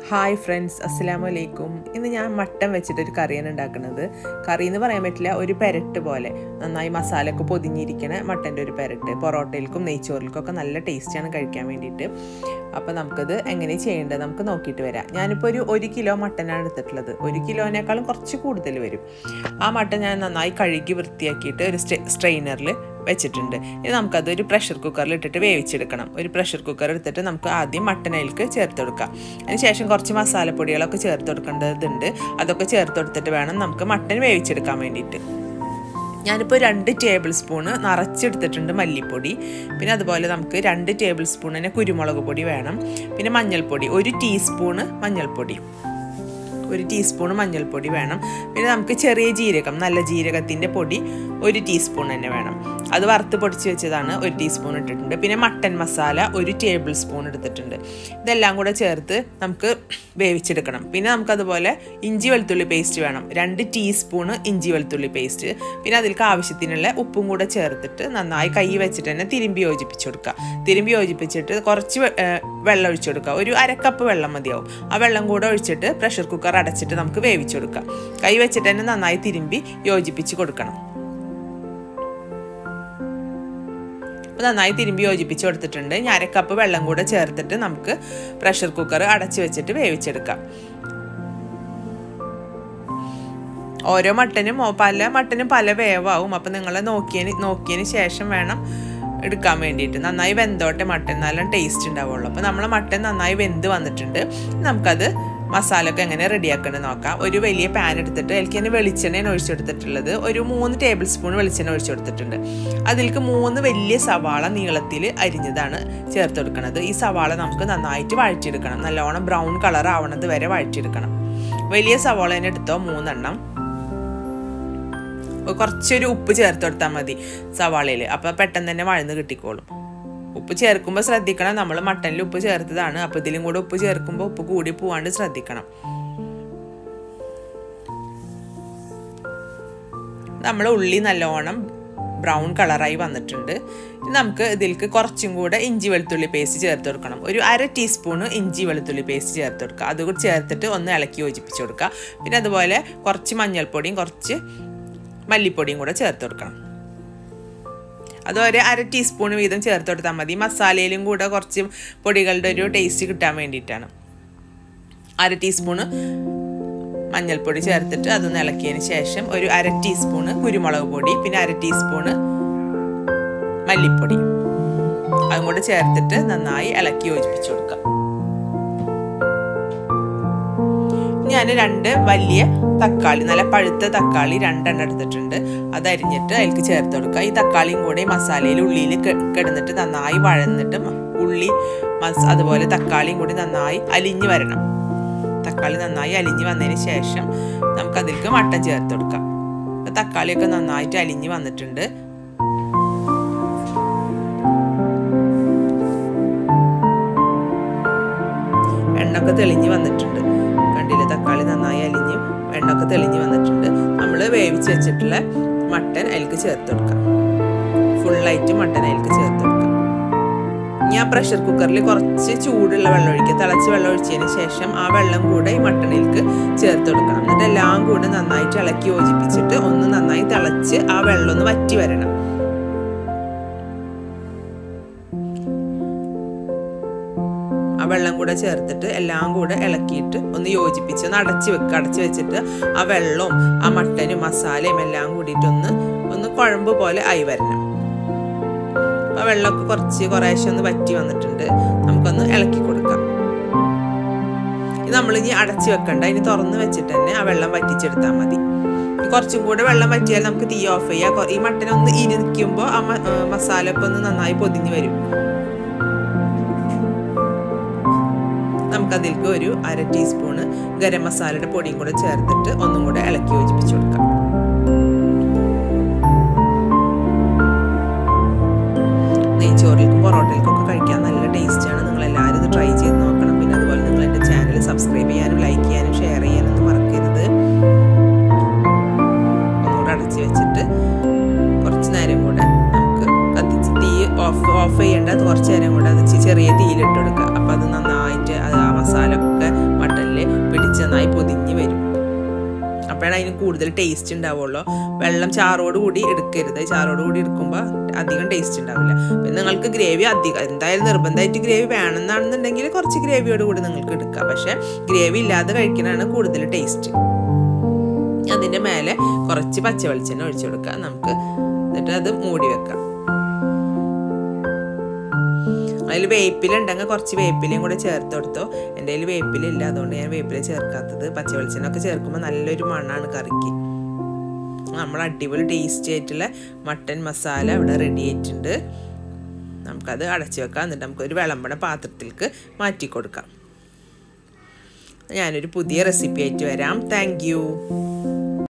hi friends അസ്സലാമു അലൈക്കും ഇന്ന് ഞാൻ മട്ടൻ വെച്ചിട്ടൊരു കറിയാണ് ഉണ്ടാക്കുന്നത് കറി എന്ന് പറയാൻ പറ്റില്ല ഒരു പെരട്ട് പോലെ നന്നായി മസാലയൊക്കെ പൊതിഞ്ഞിരിക്കണ മട്ടൻ്റെ ഒരു പെരട്ട് പൊറോട്ടയിൽക്കും നെയ്ച്ചോറിൽക്കും ഒക്കെ നല്ല ടേസ്റ്റാണ് കഴിക്കാൻ വേണ്ടിയിട്ട് അപ്പോൾ നമുക്കത് എങ്ങനെ ചെയ്യേണ്ടത് നമുക്ക് നോക്കിയിട്ട് വരാം ഞാനിപ്പോൾ ഒരു ഒരു കിലോ മട്ടനാണ് എടുത്തിട്ടുള്ളത് ഒരു കിലോനേക്കാളും കുറച്ച് കൂടുതൽ വരും ആ മട്ടൻ ഞാൻ നന്നായി കഴുകി വൃത്തിയാക്കിയിട്ട് ഒരു സ്ട്രെയിനറിൽ വെച്ചിട്ടുണ്ട് ഇനി നമുക്കത് ഒരു പ്രഷർ കുക്കറിൽ ഇട്ടിട്ട് വേവിച്ചെടുക്കണം ഒരു പ്രഷർ കുക്കർ എടുത്തിട്ട് നമുക്ക് ആദ്യം മട്ടൻ അതിലേക്ക് ചേർത്ത് കൊടുക്കാം അതിനുശേഷം കുറച്ച് മസാലപ്പൊടികളൊക്കെ ചേർത്ത് കൊടുക്കേണ്ടതുണ്ട് അതൊക്കെ ചേർത്ത് കൊടുത്തിട്ട് വേണം നമുക്ക് മട്ടൻ വേവിച്ചെടുക്കാൻ വേണ്ടിയിട്ട് ഞാനിപ്പോൾ രണ്ട് ടേബിൾ സ്പൂണ് നിറച്ചെടുത്തിട്ടുണ്ട് മല്ലിപ്പൊടി പിന്നെ അതുപോലെ നമുക്ക് രണ്ട് ടേബിൾ സ്പൂണിന് കുരുമുളക് പൊടി വേണം പിന്നെ മഞ്ഞൾപ്പൊടി ഒരു ടീസ്പൂണ് മഞ്ഞൾപ്പൊടി ഒരു ടീസ്പൂൺ മഞ്ഞൾപ്പൊടി വേണം പിന്നെ നമുക്ക് ചെറിയ ജീരകം നല്ല ജീരകത്തിൻ്റെ പൊടി ഒരു ടീസ്പൂൺ തന്നെ വേണം അത് വറുത്ത് പൊടിച്ച് വെച്ചതാണ് ഒരു ടീസ്പൂൺ ഇട്ടിട്ടുണ്ട് പിന്നെ മട്ടൻ മസാല ഒരു ടേബിൾ സ്പൂൺ എടുത്തിട്ടുണ്ട് ഇതെല്ലാം കൂടെ ചേർത്ത് നമുക്ക് വേവിച്ചെടുക്കണം പിന്നെ നമുക്കതുപോലെ ഇഞ്ചി വെളുത്തുള്ളി പേസ്റ്റ് വേണം രണ്ട് ടീസ്പൂണ് ഇഞ്ചി വെളുത്തുള്ളി പേസ്റ്റ് പിന്നെ അതിലേക്ക് ആവശ്യത്തിനുള്ള ഉപ്പും കൂടെ ചേർത്തിട്ട് നന്നായി കൈ വെച്ചിട്ട് തന്നെ തിരുമ്പി യോജിപ്പിച്ച് കൊടുക്കുക തിരുമ്പി യോജിപ്പിച്ചിട്ട് കുറച്ച് വെള്ളം ഒഴിച്ചു കൊടുക്കുക ഒരു അരക്കപ്പ് വെള്ളം മതിയാവും ആ വെള്ളം കൂടെ ഒഴിച്ചിട്ട് പ്രഷർ കുക്കർ അടച്ചിട്ട് നമുക്ക് വേവിച്ചു കൊടുക്കാം കൈ വെച്ചിട്ട് തന്നെ നന്നായി തിരുമ്പി യോജിപ്പിച്ച് കൊടുക്കണം അപ്പോൾ നന്നായി തിരുമ്പി യോജിപ്പിച്ച് കൊടുത്തിട്ടുണ്ട് ഞാൻ അരക്കപ്പ് വെള്ളം കൂടെ ചേർത്തിട്ട് നമുക്ക് പ്രഷർ കുക്കർ അടച്ചു വെച്ചിട്ട് വേവിച്ചെടുക്കാം ഓരോ മട്ടനും പല മട്ടനും പല വേവാവും അപ്പം നിങ്ങൾ നോക്കിയതിന് നോക്കിയതിന് ശേഷം വേണം എടുക്കാൻ വേണ്ടിയിട്ട് നന്നായി വെന്തോട്ടെ മട്ടൻ നല്ല ടേസ്റ്റ് ഉണ്ടാവുള്ളൂ അപ്പോൾ നമ്മളെ മട്ടൻ നന്നായി വെന്ത് വന്നിട്ടുണ്ട് നമുക്കത് മസാല ഒക്കെ എങ്ങനെ റെഡിയാക്കണം നോക്കാം ഒരു വലിയ പാൻ എടുത്തിട്ട് അതിലേക്ക് തന്നെ വെളിച്ചെണ്ണയാണ് ഒഴിച്ചെടുത്തിട്ടുള്ളത് ഒരു മൂന്ന് ടേബിൾ സ്പൂൺ വെളിച്ചെണ്ണ ഒഴിച്ചു കൊടുത്തിട്ടുണ്ട് അതിലേക്ക് മൂന്ന് വലിയ സവാള നീളത്തിൽ അരിഞ്ഞതാണ് ചേർത്ത് കൊടുക്കുന്നത് ഈ സവാള നമുക്ക് നന്നായിട്ട് വഴറ്റിയെടുക്കണം നല്ലോണം ബ്രൗൺ കളർ ആവണത് വരെ വഴറ്റിയെടുക്കണം വലിയ സവാള തന്നെ എടുത്തോ മൂന്നെണ്ണം കുറച്ചൊരു ഉപ്പ് ചേർത്ത് കൊടുത്താൽ മതി സവാളയിൽ അപ്പോൾ പെട്ടെന്ന് തന്നെ വഴന്ന് കിട്ടിക്കോളും ഉപ്പ് ചേർക്കുമ്പോൾ ശ്രദ്ധിക്കണം നമ്മൾ മട്ടനിൽ ഉപ്പ് ചേർത്തതാണ് അപ്പോൾ ഇതിലും കൂടെ ഉപ്പ് ചേർക്കുമ്പോൾ ഉപ്പ് കൂടി പോവാണ്ട് ശ്രദ്ധിക്കണം നമ്മൾ ഉള്ളി നല്ലോണം ബ്രൗൺ കളറായി വന്നിട്ടുണ്ട് നമുക്ക് ഇതിലേക്ക് കുറച്ചും കൂടെ ഇഞ്ചി വെളുത്തുള്ളി പേസ്റ്റ് ചേർത്ത് കൊടുക്കണം ഒരു അര ടീസ്പൂണ് ഇഞ്ചി വെളുത്തുള്ളി പേസ്റ്റ് ചേർത്ത് കൊടുക്കുക അതുകൂടി ചേർത്തിട്ട് ഒന്ന് ഇളക്കി യോജിപ്പിച്ച് കൊടുക്കുക പിന്നെ അതുപോലെ കുറച്ച് മഞ്ഞൾപ്പൊടിയും കുറച്ച് മല്ലിപ്പൊടിയും കൂടെ ചേർത്ത് കൊടുക്കണം അത് ഒരു അര ടീസ്പൂൺ വീതം ചേർത്ത് കൊടുത്താൽ മതി മസാലയിലും കൂടെ കുറച്ച് പൊടികളുടെ ഒരു ടേസ്റ്റ് കിട്ടാൻ വേണ്ടിയിട്ടാണ് അര ടീസ്പൂണ് മഞ്ഞൾപ്പൊടി ചേർത്തിട്ട് അതൊന്ന് ഇളക്കിയതിന് ശേഷം ഒരു അര ടീസ്പൂണ് കുരുമുളക് പൊടി പിന്നെ അര ടീസ്പൂണ് മല്ലിപ്പൊടി അതും കൂടെ ചേർത്തിട്ട് നന്നായി ഇളക്കി യോജിപ്പിച്ചു കൊടുക്കാം ഞാൻ രണ്ട് വലിയ തക്കാളി നല്ല പഴുത്ത തക്കാളി രണ്ടെണ്ണം എടുത്തിട്ടുണ്ട് അത് അരിഞ്ഞിട്ട് അതിലേക്ക് ചേർത്ത് കൊടുക്കുക ഈ തക്കാളിയും കൂടെ മസാലയിൽ ഉള്ളിയിൽ കിടന്നിട്ട് നന്നായി വഴന്നിട്ട് ഉള്ളി മസ് അതുപോലെ തക്കാളിയും കൂടി നന്നായി അലിഞ്ഞ് വരണം തക്കാളി നന്നായി അലിഞ്ഞ് വന്നതിന് ശേഷം നമുക്ക് അതിലേക്ക് മട്ടൻ ചേർത്ത് കൊടുക്കാം തക്കാളിയൊക്കെ നന്നായിട്ട് അലിഞ്ഞ് വന്നിട്ടുണ്ട് എണ്ണൊക്കെ തെളിഞ്ഞ് വന്നിട്ടുണ്ട് കണ്ടില്ല തക്കാളി നന്നായി അലിഞ്ഞ് എണ്ണൊക്കെ തെളിഞ്ഞ് വന്നിട്ടുണ്ട് നമ്മൾ വേവിച്ച് വെച്ചിട്ടുള്ള മട്ടൻ അതിലേക്ക് ചേർത്ത് കൊടുക്കാം ഫുള്ളായിട്ട് മട്ടൻ അതിലേക്ക് ചേർത്ത് കൊടുക്കാം ഞാൻ പ്രഷർ കുക്കറിൽ കുറച്ച് ചൂടുള്ള വെള്ളം ഒഴിക്കുക തിളച്ച് വെള്ളം ഒഴിച്ചതിന് ശേഷം ആ വെള്ളം കൂടെ ഈ മട്ടണിലേക്ക് ചേർത്ത് കൊടുക്കണം എന്നിട്ട് എല്ലാം കൂടെ നന്നായിട്ട് ഇളക്കി യോജിപ്പിച്ചിട്ട് ഒന്ന് നന്നായി തിളച്ച് ആ വെള്ളം ഒന്ന് വറ്റി വരണം ആ വെള്ളം കൂടെ ചേർത്തിട്ട് എല്ലാം കൂടെ ഇളക്കിയിട്ട് ഒന്ന് യോജിപ്പിച്ച് ഒന്ന് അടച്ച് വെക്കുക അടച്ച് വെച്ചിട്ട് ആ വെള്ളവും ആ മട്ടനും മസാലയും എല്ലാം കൂടിയിട്ടൊന്ന് ഒന്ന് കുഴമ്പ് പോലെ ആയി വരണം ആ വെള്ളമൊക്കെ കുറച്ച് കുറേശ്ശെ ഒന്ന് വറ്റി വന്നിട്ടുണ്ട് നമുക്കൊന്ന് ഇളക്കി കൊടുക്കാം ഇത് നമ്മൾ ഇനി അടച്ച് വെക്കണ്ട ഇനി തുറന്ന് വെച്ചിട്ട് തന്നെ ആ വെള്ളം വറ്റിച്ചെടുത്താൽ മതി കുറച്ചും കൂടെ വെള്ളം വറ്റിയാൽ നമുക്ക് തീ ഓഫ് ചെയ്യാം ഈ മട്ടൻ ഒന്ന് ഇരിക്കുമ്പോൾ ആ മസാല ഒക്കെ ഒന്ന് നന്നായി പൊതിഞ്ഞ് വരും നമുക്കതിലേക്ക് ഒരു അര ടീസ്പൂണ് ഗരം മസാലയുടെ പൊടിയും കൂടെ ചേർത്തിട്ട് ഒന്നും കൂടെ ഇളക്കി യോജിപ്പിച്ചു കൊടുക്കാം നെയ്ച്ചോറിൽക്കും പൊറോട്ടയിൽക്കും ഒക്കെ കഴിക്കാൻ നല്ല ടേസ്റ്റാണ് നിങ്ങൾ എല്ലാവരും ഇത് ട്രൈ ചെയ്ത് നോക്കണം പിന്നെ അതുപോലെ നിങ്ങൾ എൻ്റെ ചാനൽ സബ്സ്ക്രൈബ് ചെയ്യാനും ലൈക്ക് ചെയ്യാനും ഷെയർ ചെയ്യാനൊന്നും മറക്കരുത് ഒന്നുകൂടെ അടച്ച് വെച്ചിട്ട് കുറച്ച് നേരം കൂടെ നമുക്ക് കത്തിച്ച് തീ ഓഫ് ഓഫ് ചെയ്യേണ്ട കുറച്ച് നേരം കൂടെ അത് ചെറിയ തീയിലിട്ട് കൊടുക്കുക അപ്പോൾ അത് നന്നായിട്ട് അത് ആ മസാല ഒക്കെ മട്ടൻ അപ്പോഴാണ് അതിന് കൂടുതൽ ടേസ്റ്റ് ഉണ്ടാവുള്ളൂ വെള്ളം ചാറോട് കൂടി എടുക്കരുത് ചാറോട് കൂടി എടുക്കുമ്പോൾ അധികം ടേസ്റ്റ് ഉണ്ടാവില്ല പിന്നെ നിങ്ങൾക്ക് ഗ്രേവി അധികം എന്തായാലും നിർബന്ധമായിട്ട് ഗ്രേവി വേണമെന്നാണെന്നുണ്ടെങ്കിൽ കുറച്ച് ഗ്രേവിയോട് കൂടി നിങ്ങൾക്ക് എടുക്കാം പക്ഷേ ഗ്രേവി ഇല്ലാതെ കഴിക്കണതാണ് കൂടുതൽ ടേസ്റ്റ് അതിൻ്റെ മേലെ കുറച്ച് പച്ച വെളിച്ചെണ്ണ ഒഴിച്ചു കൊടുക്കുക നമുക്ക് എന്നിട്ട് അത് മൂടി വെക്കാം അതിൽ വേപ്പിലുണ്ടെങ്കിൽ കുറച്ച് വേപ്പിലയും കൂടെ ചേർത്ത് കൊടുത്തോ എൻ്റെ കയ്യിൽ വേപ്പിലില്ല അതുകൊണ്ട് ഞാൻ വേപ്പില ചേർക്കാത്തത് പച്ച വെളിച്ചെണ്ണ ഒക്കെ ചേർക്കുമ്പോൾ നല്ലൊരു മണ്ണാണ് കറിക്ക് നമ്മൾ അടിപൊളി ടേസ്റ്റി ആയിട്ടുള്ള മട്ടൻ മസാല ഇവിടെ റെഡി ആയിട്ടുണ്ട് നമുക്കത് അടച്ചു വെക്കാം എന്നിട്ട് നമുക്കൊരു വിളമ്പണ പാത്രത്തിലേക്ക് മാറ്റി കൊടുക്കാം ഞാനൊരു പുതിയ റെസിപ്പി ആയിട്ട് വരാം താങ്ക്